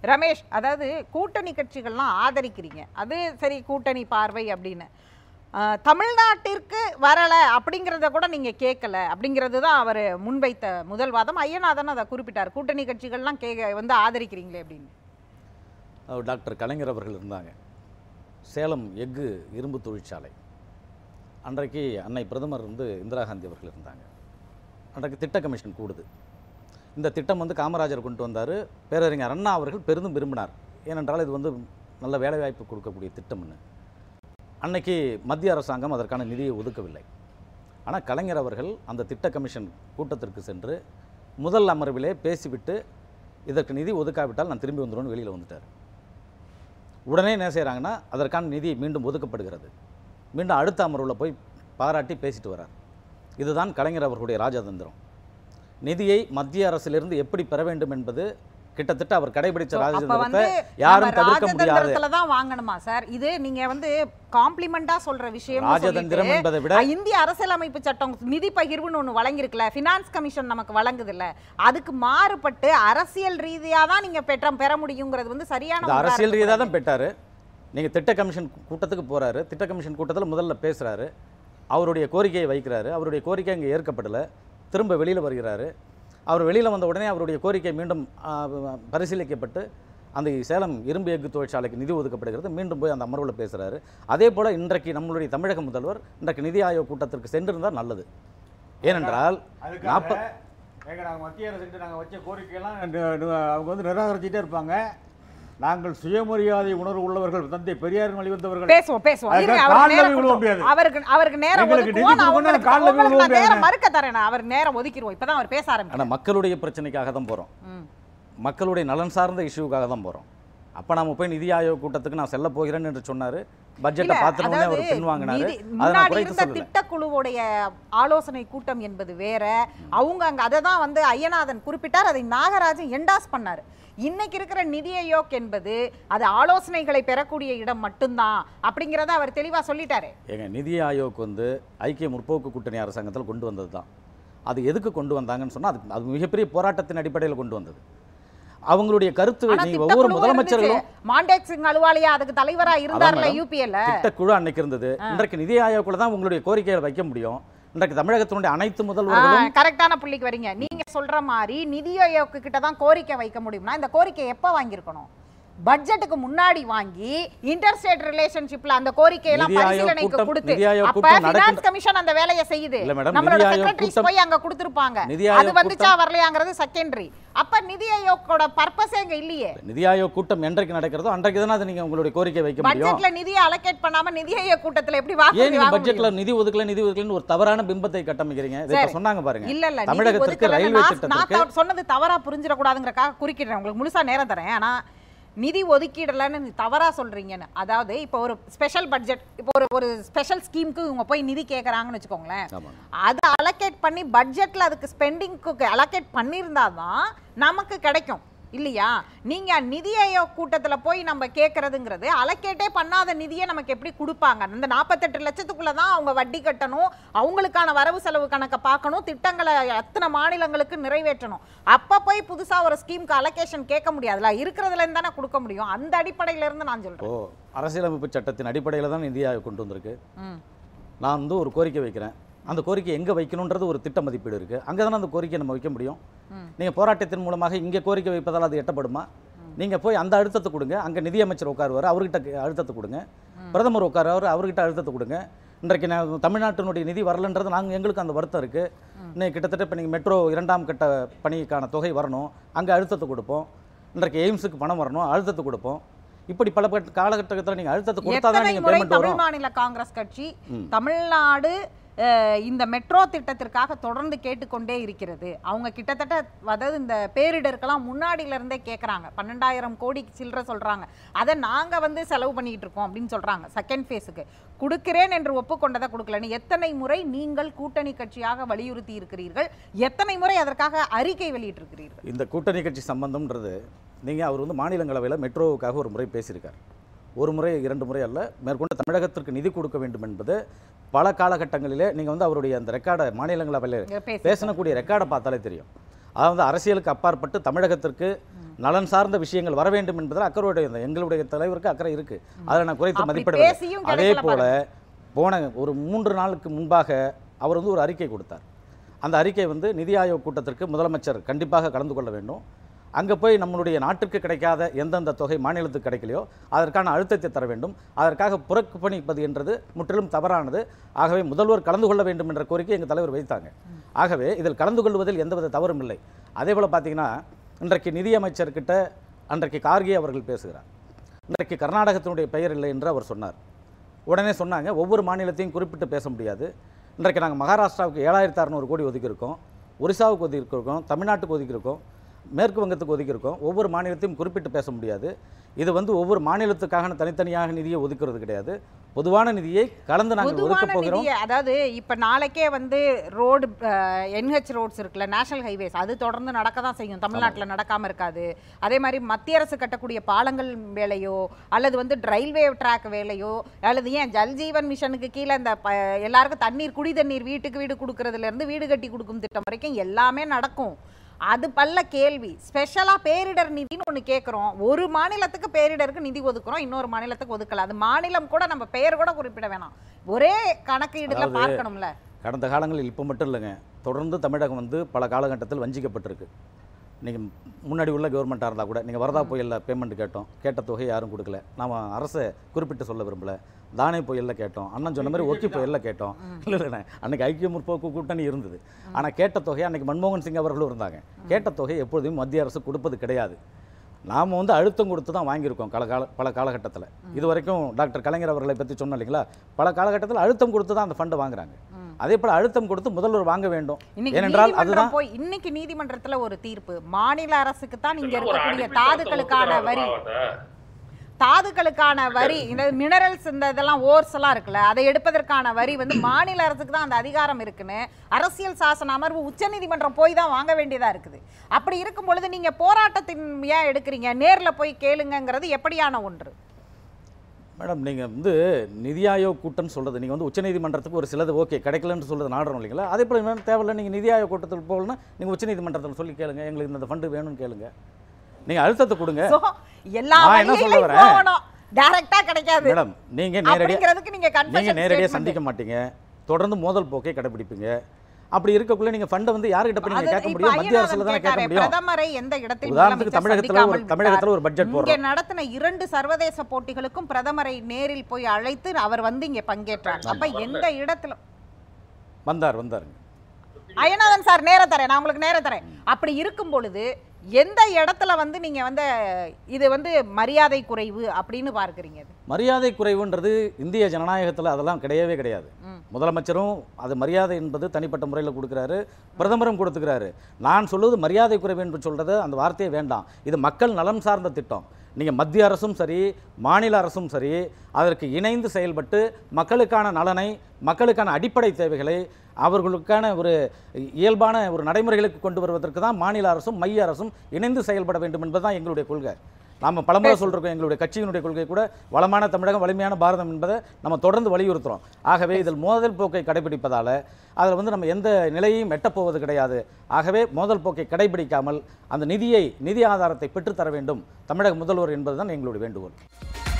ரமேஷ் அதாவது கூட்டணி கட்சிகள்லாம் ஆதரிக்கிறீங்க அது சரி கூட்டணி பார்வை அப்படின்னு ஆஹ், தமிழ்நாட்டிற்கு வரல அப்படிங்கிறத கூட நீங்க கேட்கல அப்படிங்கிறது தான் அவர் முன்வைத்த முதல் வாதம் ஐயநாதன் அதை குறிப்பிட்டார் கூட்டணி கட்சிகள்லாம் கே வந்து ஆதரிக்கிறீங்களே அப்படின்னு அவர் டாக்டர் கலைஞர் அவர்கள் இருந்தாங்க சேலம் எஃகு இரும்பு தொழிற்சாலை அன்றைக்கு அன்னை பிரதமர் வந்து இந்திரா காந்தி அவர்கள் இருந்தாங்க அன்றைக்கு திட்ட கமிஷன் கூடுது இந்த திட்டம் வந்து காமராஜர் கொண்டு வந்தார் பேரறிஞர் அண்ணா அவர்கள் பெரிதும் விரும்பினார் ஏனென்றால் இது வந்து நல்ல வேலைவாய்ப்பு கொடுக்கக்கூடிய திட்டம்னு அன்னைக்கு மத்திய அரசாங்கம் அதற்கான நிதியை ஒதுக்கவில்லை ஆனால் கலைஞர் அவர்கள் அந்த திட்ட கமிஷன் கூட்டத்திற்கு சென்று முதல் அமர்விலே பேசிவிட்டு இதற்கு நிதி ஒதுக்காவிட்டால் நான் திரும்பி வந்துடுவேன்னு வெளியில் வந்துட்டார் உடனே என்ன செய்கிறாங்கன்னா அதற்கான நிதி மீண்டும் ஒதுக்கப்படுகிறது மீண்டும் அடுத்த அமர்வில் போய் பாராட்டி பேசிட்டு வரார் இதுதான் கலைஞர் அவர்களுடைய ராஜதந்திரம் நிதியை மத்திய அரசிலிருந்து எப்படி பெற வேண்டும் என்பது கிட்டத்தட்ட அவர் கடைபிடிச்ச அப்ப ராஜதந்திரத்தை வந்து யாரும் நம்ம தவிர்க்க முடியாது ராஜதந்திரத்துல தான் வாங்கணுமா சார் இது நீங்க வந்து காம்ப்ளிமெண்டா சொல்ற விஷயம் ராஜதந்திரம் என்பதை விட இந்திய அரசியலமைப்பு சட்டம் நிதி பகிர்வுன்னு ஒண்ணு வழங்கியிருக்குல்ல ஃபினான்ஸ் கமிஷன் நமக்கு வழங்குதுல்ல அதுக்கு மாறுபட்டு அரசியல் ரீதியா தான் நீங்க பெற்ற பெற முடியுங்கிறது வந்து சரியான இந்த ஒன்றா அரசியல் ரீதியாக இருக்கக்கூடாது. தான் பெற்றாரு நீங்கள் திட்ட கமிஷன் கூட்டத்துக்கு போறாரு திட்ட கமிஷன் கூட்டத்தில் முதல்ல பேசுறாரு அவருடைய கோரிக்கையை வைக்கிறாரு அவருடைய கோரிக்கை அங்கே ஏற்கப்படலை திரும்ப வெளியில் வருகிறாரு அவர் வெளியில் வந்த உடனே அவருடைய கோரிக்கை மீண்டும் ஆ, பரிசீலிக்கப்பட்டு அந்த சேலம் இரும்பு எஃகு தொழிற்சாலைக்கு நிதி ஒதுக்கப்படுகிறது மீண்டும் போய் அந்த அமர்வில் பேசுகிறாரு அதே போல் இன்றைக்கு நம்மளுடைய தமிழக முதல்வர் இன்றைக்கு நிதி ஆயோக் கூட்டத்திற்கு சென்றிருந்தால் நல்லது ஏனென்றால் அதுக்காக நாற்ப- எங்க நாங்கள் மத்திய அரசுக்கிட்ட நாங்கள் வச்ச கோரிக்கையெல்லாம் நி- நி- அவங்க வந்து நிராகரிச்சுட்டே இருப்பாங்க நாங்கள் சுயமரியாதை உணர்வு உள்ளவர்கள் தந்தை பெரியாரின் வழிவந்தவர்கள் பேசுவோம் பேசுவோம் அதுக்கு இருங்க, அவருக்கு கால்ல நேரம் விழுவ கொடுப்போம். முடியாது. அவருக்கு அவருக்கு நேரம் எங்களுக்கு ஒதுக்குவோம் நிதி நான் கொடுக்கணும், உங்களுக்கு கால்ல உங்களுக்கு விழுவ நான் நேரம் முடியாது. மறுக்க தரேன் நான் அவர் நேரம் ஒதுக்கிடுவோம் இப்பதான் அவர் பேச ஆனால் ஆரம்பிக்கிறார் மக்களுடைய பிரச்சனைக்காக தான் போகிறோம் ம். மக்களுடைய நலன் சார்ந்த இஷ்யூக்காக தான் போகிறோம் அப்போ நம்ம போய் நிதி ஆயோக் கூட்டத்துக்கு நான் செல்ல போகிறேன் என்று சொன்னார் பட்ஜெட்டை இல்ல, பார்த்துனே அவர் அதாவது பின்வாங்கினாரு நிதி- அதை நான் முன்னாடி குறைத்து இருந்த சொல்லல திட்டக்குழுவுடைய ஆலோசனை கூட்டம் என்பது வேற அவங்க அங்க அதை தான் வந்து ஐயநாதன் குறிப்பிட்டார் அதை நாகராஜன் என்டாஸ் பண்ணாரு இன்னைக்கு இருக்கிற நிதி ஆயோக் என்பது அது ஆலோசனைகளை பெறக்கூடிய இடம் மட்டும்தான் அப்படிங்கறத அவர் தெளிவா சொல்லிட்டாரு ஏங்க நிதி ஆயோக் வந்து ஐக்கிய முற்போக்கு கூட்டணி அரசாங்கத்தில் கொண்டு வந்தது தான் அது எதுக்கு கொண்டு வந்தாங்கன்னு சொன்னால் அது அது மிகப்பெரிய போராட்டத்தின் அடிப்படையில் கொண்டு வந்தது அவங்களுடைய கருத்து ஆனா நீங்கள் ஒவ்வொரு திட்டக்குழு முதலமைச்சர்களும் இருந்துச்சு. மாண்டேக் சிங் அலுவாலியா அதுக்கு தலைவரா இருந்தார்ல மேடம். யூபிஎல்ல திட்டக்குழு அன்னைக்கு இருந்தது இன்றைக்கு நிதி ஆயோக்குள்ள தான் உங்களுடைய கோரிக்கைகளை வைக்க முடியும் இன்றைக்கு தமிழகத்தினுடைய அனைத்து முதல்வர்களும் கரெக்டான புள்ளிக்கு வரீங்க நீங்க சொல்ற மாதிரி நிதி ஆயோக் கிட்ட தான் கோரிக்கை வைக்க முடியும்னா இந்த கோரிக்கை எப்ப வாங்கியிருக்கணும் பட்ஜெட்டுக்கு முன்னாடி வாங்கி இன்டர் ஸ்டேட் ரிலேஷன்ஷிப்ல அந்த கோரிக்கையெல்லாம் நிதி ஆயோக் பரிசீலனைக்கு கூட்டம் கொடுத்து நிதி ஆயோக் அப்ப கூட்டம் ஃபினான்ஸ் நடக்கின்ற- கமிஷன் அந்த வேலையை செய்யுது இல்ல மேடம், நம்மளோட நிதி ஆயோக் செக்ரட்டரிஸ் கூட்டம் போய் அங்க கொடுத்திருப்பாங்க நிதி அது ஆயோக் வந்துச்சா வரலையாங்கிறது செகண்டரி அப்ப நிதி ஆயோக்கோட பர்பஸே அங்க இல்லையே நிதி ஆயோக் கூட்டம் என்றைக்கு நடக்கிறதோ அன்றைக்கு தானே அதை நீங்கள் உங்களுடைய கோரிக்கை வைக்க முடியும் பட்ஜெட்ல நிதியை அலோகேட் பண்ணாம நிதி ஆயோக் கூட்டத்துல எப்படி ஏன் வாக்குறுதி நீங்க வாங்க பட்ஜெட்ல முடியும்? நிதி ஒதுக்கல நிதி ஒதுக்கலன்னு ஒரு தவறான பிம்பத்தை கட்டமைக்கிறீங்க இதை இப்ப சரி. சொன்னாங்க பாருங்க இல்ல இல்ல நிதி தமிழகத்திற்கு ஒதுக்கலன்னு ரயில்வே நான் நான் திட்டத்திற்கு தவ- சொன்னது தவறா புரிஞ்சிடக்கூடாதுங்கிறக்காக குறுக்கிடுறேன் உங்களுக்கு முழுசா நேரம் தரேன் ஆனா நிதி ஒதுக்கீடலன்னு நீ தவறா சொல்றீங்கன்னு அதாவது இப்போ ஒரு ஸ்பெஷல் பட்ஜெட் இப்போ ஒரு ஒரு ஸ்பெஷல் ஸ்கீமுக்கு இவங்க போய் நிதி கேட்கறாங்கன்னு வச்சுக்கோங்களேன் ஆமாங்க. அதை அலோகேட் பண்ணி பட்ஜெட்ல அதுக்கு ஸ்பெண்டிங்க்கு அலோகேட் பண்ணியிருந்தாதான் நமக்கு கிடைக்கும் இல்லையா நீங்க நிதி ஆயோக் கூட்டத்துல போய் நம்ம கேட்கறதுங்கிறது அலோகேட்டே பண்ணாத நிதியை நமக்கு எப்படி கொடுப்பாங்க அந்த நாற்பத்தெட்டு லட்சத்துக்குள்ள தான் அவங்க வட்டி கட்டணும் அவங்களுக்கான வரவு செலவு கணக்கை பார்க்கணும் திட்டங்களை அத்தனை மாநிலங்களுக்கு நிறைவேற்றணும் அப்ப போய் புதுசா ஒரு ஸ்கீமுக்கு அலோகேஷன் கேட்க முடியாதுல இருக்கிறதுல இருந்து தானே கொடுக்க முடியும் அந்த அடிப்படையில இருந்து நான் சொல்றேன் இப்போ அரசியலமைப்பு சட்டத்தின் அடிப்படையில் தான் நிதி ஆயோக் கொண்டு வந்திருக்கு ம். நான் வந்து ஒரு கோரிக்கை வைக்கிறேன் அந்த கோரிக்கை எங்கே வைக்கணுன்றது ஒரு திட்ட மதிப்பீடு இருக்குது அங்கே தானே அந்த கோரிக்கை நம்ம வைக்க முடியும் ம். நீங்கள் போராட்டத்தின் மூலமாக இங்கே கோரிக்கை வைப்பதால் அது எட்டப்படுமா நீங்கள் போய் அந்த அழுத்தத்தை கொடுங்க அங்கே நிதியமைச்சர் உட்காருவார் அவர்கிட்ட கே- அழுத்தத்தை கொடுங்க பிரதமர் உட்காருவார் அவர்கிட்ட அழுத்தத்தை கொடுங்க இன்றைக்கு நான் தமிழ்நாட்டினுடைய நிதி வரலன்றது நாங்கள் எங்களுக்கு அந்த வருத்தம் இருக்குது இன்னைக்கு கிட்டத்தட்ட இப்போ நீங்கள் மெட்ரோ இரண்டாம் கட்ட பணிக்கான தொகை வரணும் அங்கே அழுத்தத்தை கொடுப்போம் இன்றைக்கு எய்ம்ஸுக்கு பணம் வரணும் அழுத்தத்தை கொடுப்போம் இப்படி பல பட்ட- காலகட்டத்தில் நீங்கள் அழுத்தத்தை கொடுத்தா தான் எத்தனை நீங்கள் முறை பேமெண்ட் தமிழ் வரும் மாநில காங்கிரஸ் கட்சி ம். தமிழ்நாடு அஹ், இந்த மெட்ரோ திட்டத்திற்காக தொடர்ந்து கேட்டுக்கொண்டே இருக்கிறது அவங்க கிட்டத்தட்ட அதாவது இந்த பேரிடருக்கெல்லாம் முன்னாடியில இருந்தே கேட்குறாங்க பன்னெண்டாயிரம் கோடி சில்லற சொல்றாங்க அதை நாங்க வந்து செலவு பண்ணிட்டு இருக்கோம் அப்படின்னு சொல்றாங்க செகண்ட் ஃபேஸுக்கு கொடுக்கிறேன் என்று ஒப்புக்கொண்டதை கொடுக்கலன்னு எத்தனை முறை நீங்கள் கூட்டணி கட்சியாக வலியுறுத்தி இருக்கிறீர்கள் எத்தனை முறை அதற்காக அறிக்கை வெளியிட்டிருக்கிறீர்கள் இந்த கூட்டணி கட்சி சம்பந்தம்ன்றது நீங்கள் அவர் வந்து மாநிலங்களவையில் மெட்ரோவுக்காக ஒரு முறை பேசியிருக்கார் ஒரு முறை இரண்டு முறை அல்ல மேற்கொண்டு தமிழகத்திற்கு நிதி கொடுக்க வேண்டும் என்பது பல காலகட்டங்களிலே நீங்கள் வந்து அவருடைய அந்த ரெக்கார்டை மாநிலங்களவையில் இங்க பேசி பேசக்கூடிய ரெக்கார்டை பார்த்தாலே தெரியும் அதாவது அரசியலுக்கு அப்பாற்பட்டு தமிழகத்திற்கு நலன் சார்ந்த விஷயங்கள் வர வேண்டும் என்பதில் அக்கறையுடைய இந்த எங்களுடைய தலைவருக்கு அக்கறை இருக்கு அதை நான் குறைத்து அப்படி மதிப்பிடவில்லை பேசியும் அதே கிடைக்கல போல போன ஒரு மூன்று நாளுக்கு முன்பாக அவர் வந்து ஒரு அறிக்கை கொடுத்தார் அந்த அறிக்கை வந்து நிதி ஆயோக் கூட்டத்திற்கு முதலமைச்சர் கண்டிப்பாக கலந்து கொள்ள வேண்டும் அங்கே போய் நம்மளுடைய நாட்டுக்கு கிடைக்காத எந்தெந்த தொகை மாநிலத்துக்கு கிடைக்கலையோ அதற்கான அழுத்தத்தை தர வேண்டும் அதற்காக புறக்கணிப்பது என்றது முற்றிலும் தவறானது ஆகவே முதல்வர் கலந்து கொள்ள வேண்டும் என்ற கோரிக்கை எங்கள் தலைவர் வைத்தாங்க ஆகவே இதில் கலந்து கொள்வதில் எந்தவித தவறும் இல்லை அதே போல் பார்த்தீங்கன்னா இன்றைக்கு நிதியமைச்சர்கிட்ட அன்றைக்கு கார்கே அவர்கள் பேசுகிறார் இன்றைக்கு கர்நாடகத்தினுடைய பெயர் இல்லை என்று அவர் சொன்னார் உடனே சொன்னாங்க ஒவ்வொரு மாநிலத்தையும் குறிப்பிட்டு பேச முடியாது இன்றைக்கு நாங்கள் மகாராஷ்டிராவுக்கு ஏழாயிரத்து அறநூறு கோடி ஒதுக்கியிருக்கோம் ஒரிசாவுக்கு ஒதுக்கியிருக்கோம் தமிழ்நாட்டுக்கு ஒதுக்கியிருக்கோம் மேற்கு வங்கத்துக்கு ஒதுக்கியிருக்கோம் ஒவ்வொரு மாநிலத்தையும் குறிப்பிட்டு பேச முடியாது இது வந்து ஒவ்வொரு மாநிலத்துக்காக தனித்தனியாக நிதியை ஒதுக்குறது கிடையாது பொதுவான நிதியை கலந்து நாங்கள் ஒதுக்க பொதுவான போகிறோம் நிதியை அதாவது இப்ப நாளைக்கே வந்து ரோடு என்ஹெச் ரோட்ஸ் இருக்குல்ல நேஷனல் ஹைவேஸ் அது தொடர்ந்து நடக்க தான் செய்யும் தமிழ்நாட்டுல நடக்காம இருக்காது அதே மாதிரி மத்திய அரசு கட்டக்கூடிய பாலங்கள் வேலையோ அல்லது வந்து ரயில்வே ட்ராக் வேலையோ அல்லது ஏன் ஜல்ஜீவன் மிஷனுக்கு கீழே இந்த ப- எல்லாருக்கும் தண்ணீர் குடி தண்ணீர் வீட்டுக்கு வீடு கொடுக்கறதுல இருந்து வீடு கட்டி கொடுக்கும் திட்டம் வரைக்கும் எல்லாமே நடக்கும் அது பல்ல கேள்வி ஸ்பெஷலா பேரிடர் நிதின்னு ஒண்ணு கேக்குறோம் ஒரு மாநிலத்துக்கு பேரிடருக்கு நிதி ஒதுக்குறோம் இன்னொரு மாநிலத்துக்கு ஒதுக்கல அது மாநிலம் கூட நம்ம பெயர் கூட குறிப்பிட வேணாம் ஒரே கணக்கீடுல அதாவது- பார்க்கணும்ல கடந்த காலங்களில் இப்போ மட்டும் இல்லைங்க தொடர்ந்து தமிழகம் வந்து பல காலகட்டத்தில் வஞ்சிக்கப்பட்டிருக்கு நீங்கள் முன்னாடி உள்ள கவர்மெண்ட்டாக இருந்தால் கூட நீங்கள் வரதா புயலில் பேமெண்ட் கேட்டோம் கேட்ட தொகை யாரும் கொடுக்கல நாம அரசை குறிப்பிட்டு சொல்ல விரும்பல தானே புயலில் கேட்டோம் அண்ணன் சொன்ன மாதிரி ஒக்கி புயலில் கேட்டோம் இல்லை இல்லைண்ணே அன்னைக்கு ஐக்கிய முற்போக்கு கூட்டணி இருந்தது ஆனால் கேட்ட தொகை அன்னைக்கு மன்மோகன் சிங் அவர்களும் இருந்தாங்க கேட்ட தொகை எப்பொழுதும் மத்திய அரசு கொடுப்பது கிடையாது நாம் வந்து அழுத்தம் கொடுத்து தான் வாங்கியிருக்கோம் கால கால பல காலகட்டத்தில் இது வரைக்கும் டாக்டர் கலைஞர் அவர்களை பற்றி சொன்னோம் இல்லைங்களா பல காலகட்டத்தில் அழுத்தம் கொடுத்து தான் அந்த ஃபண்டை வாங்குறாங்க அதே போல் அழுத்தம் கொடுத்து முதல்வர் வாங்க வேண்டும் இன்னைக்கு ஏனென்றால் அதுதான் நீதிமன்றம் போய் இன்னைக்கு நீதிமன்றத்துல ஒரு தீர்ப்பு மாநில அரசுக்கு தான் இங்க ஒரு இருக்கக்கூடிய artificial தாதுக்களுக்கான ஒத்துக்கிறாரு வரி பாவத்தை. தாதுக்களுக்கான வரி இந்த மினரல்ஸ் இந்த இதெல்லாம் ஓர்ஸ் எல்லாம் இருக்குல்ல அதை எடுப்பதற்கான வரி வந்து மாநில அரசுக்கு தான் அந்த அதிகாரம் இருக்குன்னு அரசியல் சாசன அமர்வு உச்சநீதிமன்றம் போய் தான் வாங்க வேண்டியதா இருக்குது அப்படி இருக்கும் பொழுது நீங்க போராட்டத்தின் ஏன் எடுக்கிறீங்க நேர்ல போய் கேளுங்கங்கிறது எப்படியான ஒன்று மேடம் நீங்கள் வந்து நிதி ஆயோக் கூட்டம்னு சொல்கிறது நீங்கள் வந்து உச்சநீதிமன்றத்துக்கு ஒரு சிலது ஓகே கிடைக்கலன்னு சொல்றது நாடுறோம் இல்லைங்களா அதே போல் மேம் தேவையில்ல நீங்கள் நிதி ஆயோக் கூட்டத்துக்கு போகலன்னா நீங்கள் உச்சநீதிமன்றத்தில் சொல்லி கேளுங்க எங்களுக்கு இந்த ஃபண்டு வேணும்னு கேளுங்க நீங்கள் அழுத்தத்தை கொடுங்க சோ எல்லா நான் என்ன சொல்ல வழியிலையும் வரேன்? போகணும் டைரக்டா கிடைக்காது மேடம் நீங்கள் நேரடியாக அப்படிங்கிறதுக்கு நீங்க நீங்கள் கன்ஃபெஷன் நேரடியாக சந்திக்க மாட்டீங்க தொடர்ந்து மோதல் போக்கை கடைபிடிப்பீங்க அப்படி இருக்கக்குள்ள நீங்கள் ஃபண்டை வந்து யார்கிட்ட போய் நீங்கள் அது கேட்க இப்ப முடியும் மத்திய ஐயனார் அரசுல தானே கேட்டாரே, கேட்க முடியும் பிரதமரை எந்த இடத்தில் உதாரணத்துக்கு முதலமைச்சர் தமிழகத்துல ஒரு சந்திக்காமல் தமிழகத்துல ஒரு விட்டார். பட்ஜெட் இங்கே போடுறோம் நடத்தின இரண்டு சர்வதேச போட்டிகளுக்கும் பிரதமரை நேரில் போய் அழைத்து அவர் வந்து இங்க பங்கேற்றார் அப்ப எந்த இடத்துல வந்தார் வந்தாருங்க அயனாதன் சார் நேரம் தரேன் நான் உங்களுக்கு நேரம் தரேன் அப்படி இருக்கும் பொழுது எந்த இடத்துல வந்து நீங்க வந்து இது வந்து மரியாதை குறைவு அப்படின்னு பார்க்கறீங்க இது மரியாதை குறைவுன்றது இந்திய ஜனநாயகத்தில் அதெல்லாம் கிடையவே கிடையாது ம். முதலமைச்சரும் அது மரியாதை என்பது தனிப்பட்ட முறையில் கொடுக்குறாரு பிரதமரும் கொடுத்துக்கிறாரு நான் சொல்லுவது மரியாதை குறைவு என்று சொல்றது அந்த வார்த்தையே வேண்டாம் இது மக்கள் நலம் சார்ந்த திட்டம் நீங்கள் மத்திய அரசும் சரி மாநில அரசும் சரி அதற்கு இணைந்து செயல்பட்டு மக்களுக்கான நலனை மக்களுக்கான அடிப்படை தேவைகளை அவர்களுக்கான ஒரு இயல்பான ஒரு நடைமுறைகளுக்கு கொண்டு வருவதற்கு தான் மாநில அரசும் மைய அரசும் இணைந்து செயல்பட வேண்டும் என்பதுதான் எங்களுடைய கொள்கை நாம பலமுறை சொல்றோம் எங்களுடைய கட்சியினுடைய கொள்கை கூட வளமான தமிழகம் வலிமையான பாரதம் என்பதை நம்ம தொடர்ந்து வலியுறுத்துறோம் ஆகவே இதில் மோதல் போக்கை கடைபிடிப்பதால அதில் வந்து நம்ம எந்த நிலையையும் எட்டப்போவது கிடையாது ஆகவே மோதல் போக்கை கடைபிடிக்காமல் அந்த நிதியை நிதி ஆதாரத்தை பெற்றுத்தர வேண்டும் தமிழக முதல்வர் என்பதுதான் எங்களுடைய வேண்டுகோள்